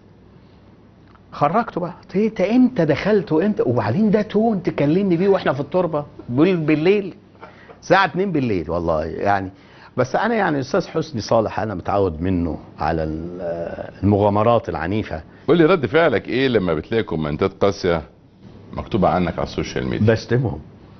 خرجته بقى قلت له انت امتى دخلت وامتى وبعدين ده تون تكلمني بيه واحنا في التربه بال- بالليل الساعه 2 بالليل والله يعني بس انا يعني استاذ حسني صالح انا متعود منه على ال- المغامرات العنيفه قول لي رد فعلك ايه لما بتلاقي كومنتات قاسيه مكتوبه عنك على السوشيال ميديا بشتمهم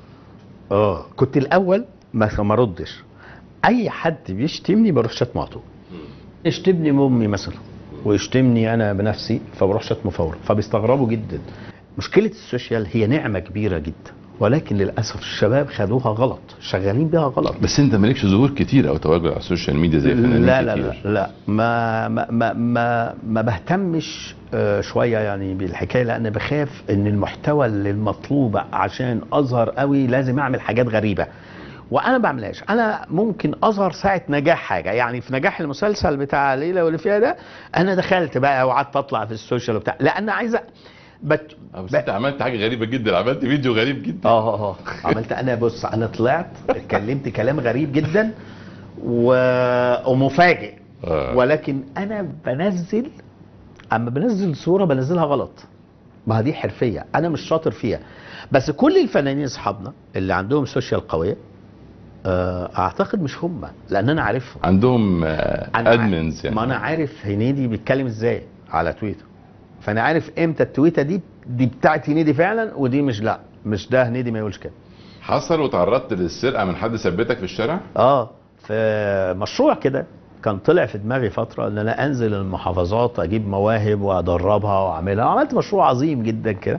اه كنت الاول ما ما ردش اي حد بيشتمني بروح شتمه على طول يشتمني امي مثلا ويشتمني انا بنفسي فبروح شتمه فورا فبيستغربوا جدا مشكله السوشيال هي نعمه كبيره جدا ولكن للاسف الشباب خدوها غلط شغالين بيها غلط بس انت مالكش ظهور كتير او تواجد على السوشيال ميديا زي فنانين لا لا كتير. لا لا ما ما ما ما, ما بهتمش آه، شويه يعني بالحكايه لان بخاف ان المحتوى اللي المطلوب عشان اظهر قوي لازم اعمل حاجات غريبه وانا ما بعملهاش انا ممكن اظهر ساعه نجاح حاجه يعني في نجاح المسلسل بتاع ليلى واللي فيها ده انا دخلت بقى وقعدت اطلع في السوشيال وبتاع لان عايز أ- بت... آه، بس انت عملت حاجه غريبه جدا عملت فيديو غريب جدا اه اه اه عملت انا بص انا طلعت اتكلمت كلام غريب جدا و... ومفاجئ آه. ولكن انا بنزل اما بنزل صوره بنزلها غلط ما دي حرفيه انا مش شاطر فيها بس كل الفنانين اصحابنا اللي عندهم سوشيال قويه آه، اعتقد مش هم لان انا عارفهم عندهم أنا ادمنز عارف- يعني ما انا عارف هنيدي بيتكلم ازاي على تويتر فانا عارف امتى التويته دي دي بتاعت هنيدي فعلا ودي مش لا مش ده هنيدي ما يقولش كده حصل وتعرضت للسرقه من حد ثبتك في الشارع اه في مشروع كده كان طلع في دماغي فتره ان انا انزل المحافظات اجيب مواهب وادربها واعملها عملت مشروع عظيم جدا كده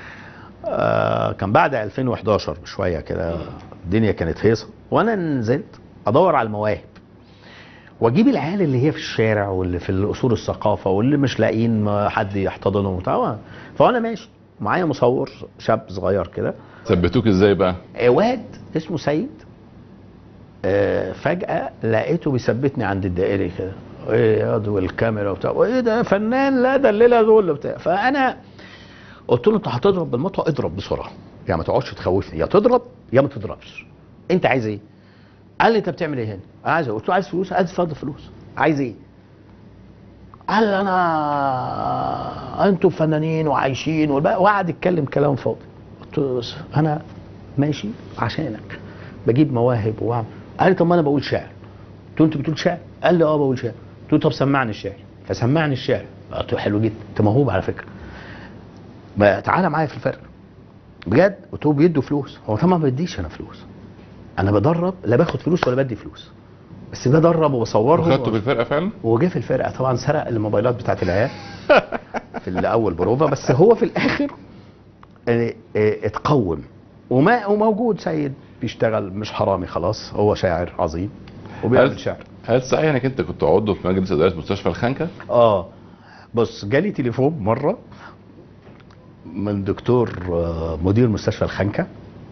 آه كان بعد 2011 بشويه كده الدنيا كانت هيصه وانا نزلت ادور على المواهب واجيب العيال اللي هي في الشارع واللي في اصول الثقافه واللي مش لاقيين ما حد يحتضنهم وبتاع فانا ماشي معايا مصور شاب صغير كده ثبتوك ازاي بقى آه، واد اسمه سيد آه، فجأة لقيته بيثبتني عند الدائري كده ايه يا دو الكاميرا وبتاع وايه ده فنان لا ده الليله دول وبتاع فانا قلت له انت هتضرب بالمطوه اضرب بسرعه يعني ما تقعدش تخوفني يا تضرب يا ما تضربش انت عايز ايه؟ قال لي انت بتعمل ايه هنا؟ أنا عايز قلت له عايز فلوس عايز اتفضل فلوس عايز ايه؟ قال لي انا انتوا فنانين وعايشين والبقى- وقعد يتكلم كلام فاضي قلت له بس انا ماشي عشانك بجيب مواهب واعمل قال لي طب ما انا بقول شعر قلت له انت بتقول شعر قال لي اه بقول شعر قلت له طب سمعني الشعر فسمعني الشعر قلت له حلو جدا انت موهوب على فكره ما تعالى معايا في الفرق بجد قلت له بيدوا فلوس هو طبعا ما بديش انا فلوس انا بدرب لا باخد فلوس ولا بدي فلوس بس بدرب وبصورهم وخدته بالفرقه فعلا وجه في الفرقه طبعا سرق الموبايلات بتاعت العيال في الاول بروفا بس هو في الاخر اه، اه، اتقوم وما وموجود سيد بيشتغل مش حرامي خلاص هو شاعر عظيم وبيعمل هل- شعر هل صحيح انك انت كنت عضو في مجلس اداره مستشفى الخنكه؟ اه بص جالي تليفون مره من دكتور آه، مدير مستشفى الخنكه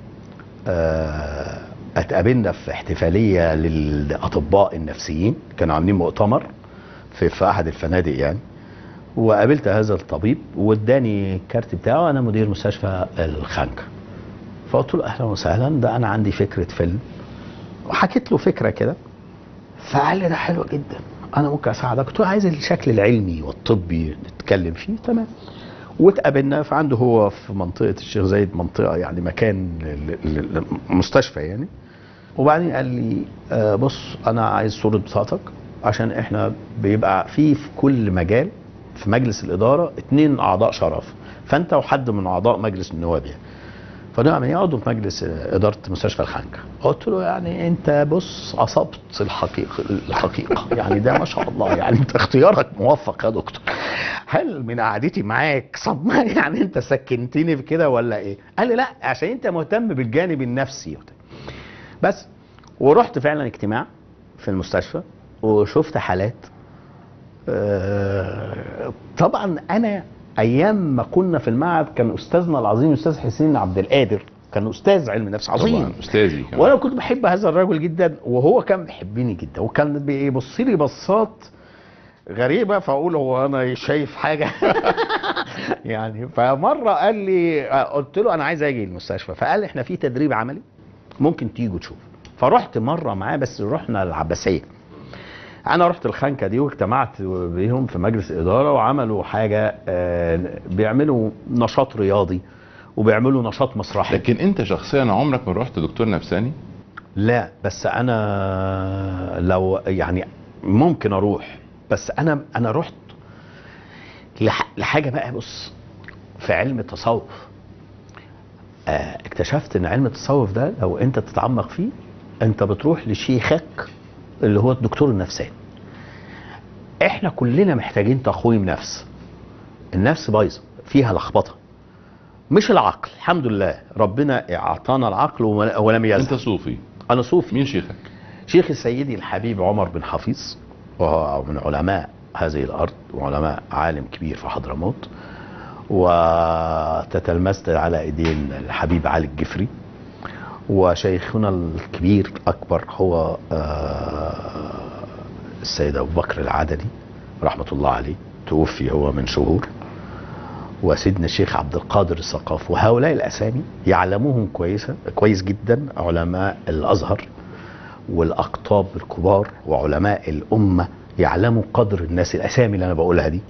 آه، اتقابلنا في احتفاليه للاطباء النفسيين كانوا عاملين مؤتمر في في احد الفنادق يعني وقابلت هذا الطبيب واداني الكارت بتاعه انا مدير مستشفى الخنكه فقلت له اهلا وسهلا ده انا عندي فكره فيلم وحكيت له فكره كده فقال لي ده حلو جدا انا ممكن اساعدك قلت له عايز الشكل العلمي والطبي نتكلم فيه تمام واتقابلنا فعنده هو في منطقه الشيخ زايد منطقه يعني مكان ل- ل- لمستشفى يعني وبعدين قال لي آه بص انا عايز صوره بطاقتك عشان احنا بيبقى في في كل مجال في مجلس الاداره اتنين اعضاء شرف فانت وحد من اعضاء مجلس النواب يعني فنعم يعني عضو في مجلس اداره مستشفى الخنكه قلت له يعني انت بص اصبت الحقيقه الحقيقه يعني ده ما شاء الله يعني انت اختيارك موفق يا دكتور هل من قعدتي معاك صدمه يعني انت سكنتني في كده ولا ايه قال لي لا عشان انت مهتم بالجانب النفسي بس ورحت فعلا اجتماع في المستشفى وشفت حالات آه، طبعا انا ايام ما كنا في المعهد كان استاذنا العظيم استاذ حسين عبد القادر كان استاذ علم نفس عظيم طبعا استاذي كمان. وانا كنت بحب هذا الرجل جدا وهو كان بيحبني جدا وكان بيبص لي بصات غريبه فاقول هو انا شايف حاجه يعني فمره قال لي قلت له انا عايز اجي المستشفى فقال لي احنا في تدريب عملي ممكن تيجوا تشوف فرحت مره معاه بس رحنا العباسيه انا رحت الخنكه دي واجتمعت بيهم في مجلس اداره وعملوا حاجه آه، بيعملوا نشاط رياضي وبيعملوا نشاط مسرحي لكن انت شخصيا عمرك ما رحت دكتور نفساني؟ لا بس انا لو يعني ممكن اروح بس انا انا رحت لح- لحاجه بقى بص في علم التصوف آه، اكتشفت ان علم التصوف ده لو انت تتعمق فيه انت بتروح لشيخك اللي هو الدكتور النفساني احنا كلنا محتاجين تقويم نفس النفس بايظه فيها لخبطه مش العقل الحمد لله ربنا اعطانا العقل وما- ولم انت يزل صوفي انا صوفي مين شيخك؟ شيخ سيدي الحبيب عمر بن حفيظ وهو من علماء هذه الارض وعلماء عالم كبير في حضرموت وتتلمذت على ايدين الحبيب علي الجفري وشيخنا الكبير الاكبر هو آه، السيد ابو بكر العدني رحمه الله عليه توفي هو من شهور وسيدنا الشيخ عبد القادر الثقاف وهؤلاء الاسامي يعلموهم كويسه كويس جدا علماء الازهر والاقطاب الكبار وعلماء الامه يعلموا قدر الناس الاسامي اللي انا بقولها دي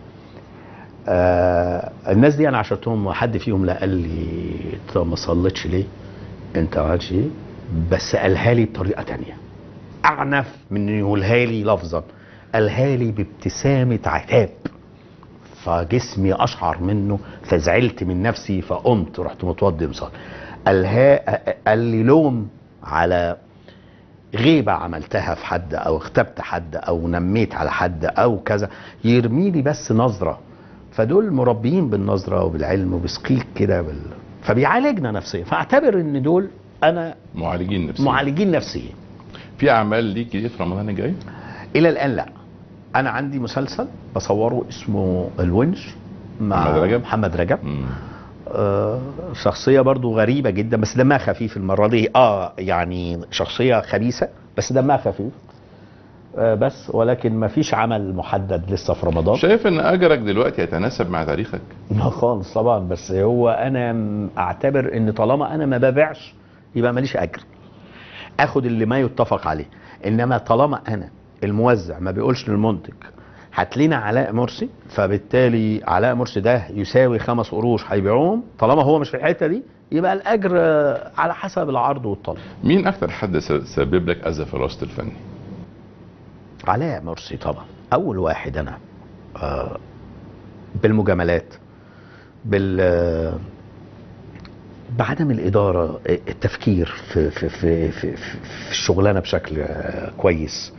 آه الناس دي انا عشرتهم وحد فيهم لا قال لي انت ما صليتش ليه انت ما عملتش ايه بس قالها لي بطريقه تانية اعنف من انه يقولها لي لفظا قالها لي بابتسامه عتاب فجسمي اشعر منه فزعلت من نفسي فقمت رحت متوضي مصلي قالها قال لي لوم على غيبة عملتها في حد أو اغتبت حد أو نميت على حد أو كذا يرمي لي بس نظرة فدول مربيين بالنظرة وبالعلم وبسقيك كده بال... فبيعالجنا نفسيا فاعتبر ان دول انا معالجين نفسيين معالجين نفسيين في اعمال ليك ايه في رمضان الجاي؟ الى الان لا انا عندي مسلسل بصوره اسمه الونش مع محمد رجب؟ محمد رجب مم. آه شخصية برضو غريبة جدا بس دمها خفيف المرة دي اه يعني شخصية خبيثة بس دمها خفيف آه بس ولكن ما فيش عمل محدد لسه في رمضان شايف ان اجرك دلوقتي يتناسب مع تاريخك؟ لا خالص طبعا بس هو انا م- اعتبر ان طالما انا ما ببيعش يبقى ماليش اجر اخد اللي ما يتفق عليه انما طالما انا الموزع ما بيقولش للمنتج هات لنا علاء مرسي فبالتالي علاء مرسي ده يساوي خمس قروش هيبيعوهم طالما هو مش في الحته دي يبقى الاجر آه، على حسب العرض والطلب مين اكتر حد س- سبب لك اذى في الوسط الفني؟ علاء مرسي طبعا اول واحد انا آه، بالمجاملات بال آه، بعدم الاداره آه، التفكير في في في في, في, في الشغلانه بشكل آه، كويس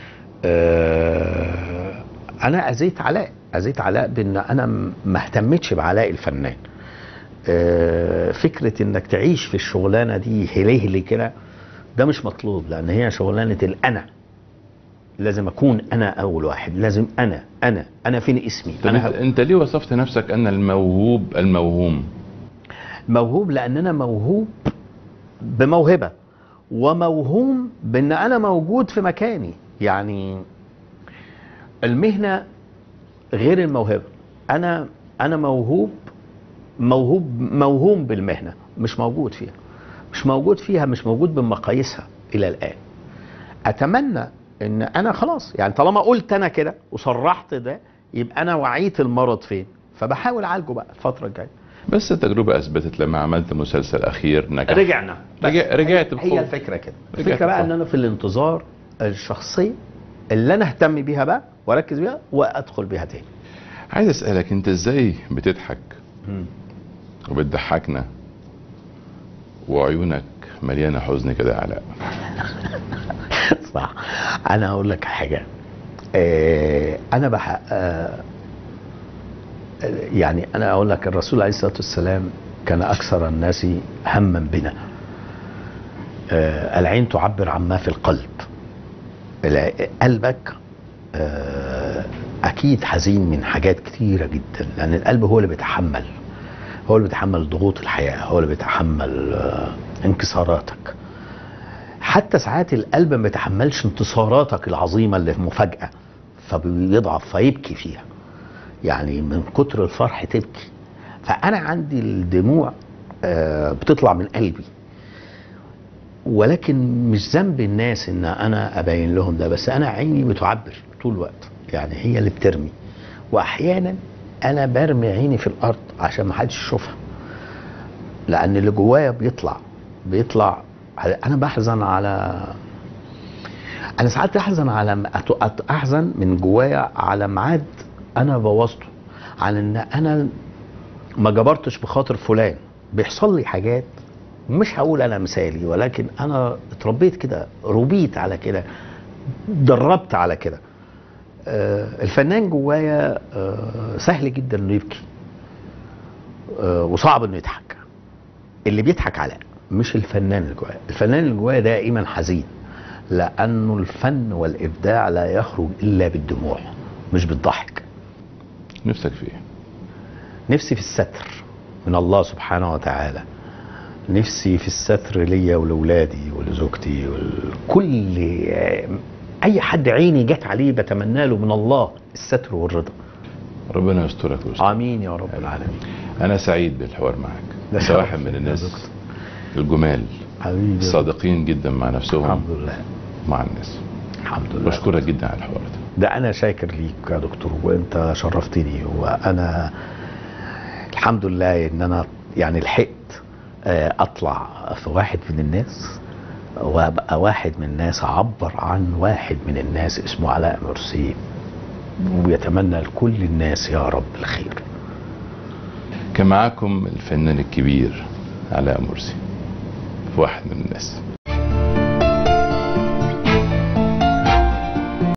آه، انا اذيت علاء اذيت علاء بان انا م- ما اهتمتش بعلاء الفنان آه، فكره انك تعيش في الشغلانه دي هليهلي كده ده مش مطلوب لان هي شغلانه الانا لازم اكون انا اول واحد لازم انا انا انا فين اسمي طب انا انت, انت ليه وصفت نفسك ان الموهوب الموهوم؟ موهوب لان انا موهوب بموهبه وموهوم بان انا موجود في مكاني يعني المهنه غير الموهبه انا انا موهوب موهوب موهوم بالمهنه مش موجود فيها مش موجود فيها مش موجود بمقاييسها الى الان اتمنى ان انا خلاص يعني طالما قلت انا كده وصرحت ده يبقى انا وعيت المرض فين فبحاول اعالجه بقى الفتره الجايه بس التجربه اثبتت لما عملت مسلسل اخير نجح رجعنا رجع- رجعت هي, بقوة. هي الفكره كده رجعت الفكره بقى بقوة. ان انا في الانتظار الشخصيه اللي انا اهتم بيها بقى واركز بيها وادخل بيها تاني عايز اسالك انت ازاي بتضحك وبتضحكنا وعيونك مليانه حزن كده يا علاء صح انا هقول لك حاجه آه انا بح آه يعني انا اقول لك الرسول عليه الصلاه والسلام كان اكثر الناس هما بنا آه العين تعبر عما في القلب الع- قلبك آه اكيد حزين من حاجات كتيره جدا لان القلب هو اللي بيتحمل هو اللي بيتحمل ضغوط الحياه هو اللي بيتحمل آه انكساراتك حتى ساعات القلب ما بيتحملش انتصاراتك العظيمه اللي في مفاجاه فبيضعف فيبكي فيها يعني من كتر الفرح تبكي فانا عندي الدموع آه، بتطلع من قلبي ولكن مش ذنب الناس ان انا ابين لهم ده بس انا عيني بتعبر طول الوقت يعني هي اللي بترمي واحيانا انا برمي عيني في الارض عشان ما حدش يشوفها لان اللي جوايا بيطلع بيطلع انا بحزن على انا ساعات احزن على أت- أت- احزن من جوايا على ميعاد انا بوظته على ان انا ما جبرتش بخاطر فلان بيحصل لي حاجات مش هقول انا مثالي ولكن انا اتربيت كده ربيت على كده دربت على كده آه، الفنان جوايا آه، سهل جدا انه يبكي آه، وصعب انه يضحك اللي بيضحك على مش الفنان اللي جوايا الفنان اللي جوايا دائما حزين لانه الفن والابداع لا يخرج الا بالدموع مش بالضحك نفسك في ايه؟ نفسي في الستر من الله سبحانه وتعالى نفسي في الستر ليا ولولادي ولزوجتي ولكل اي حد عيني جت عليه بتمنى له من الله الستر والرضا ربنا يسترك ويستر امين يا رب العالمين انا سعيد بالحوار معك ده انت شرف واحد من ليا يا الناس دكتور. الجمال حبيبي الصادقين جدا مع نفسهم الحمد لله مع الناس الحمد لله بشكرك جدا على الحوار ده ده انا شاكر ليك يا دكتور وانت شرفتني وانا الحمد لله ان انا يعني لحقت آه، اطلع في واحد من الناس وابقى واحد من الناس اعبر عن واحد من الناس اسمه علاء مرسي ويتمنى لكل الناس يا رب الخير كان معاكم الفنان الكبير علاء مرسي في واحد من الناس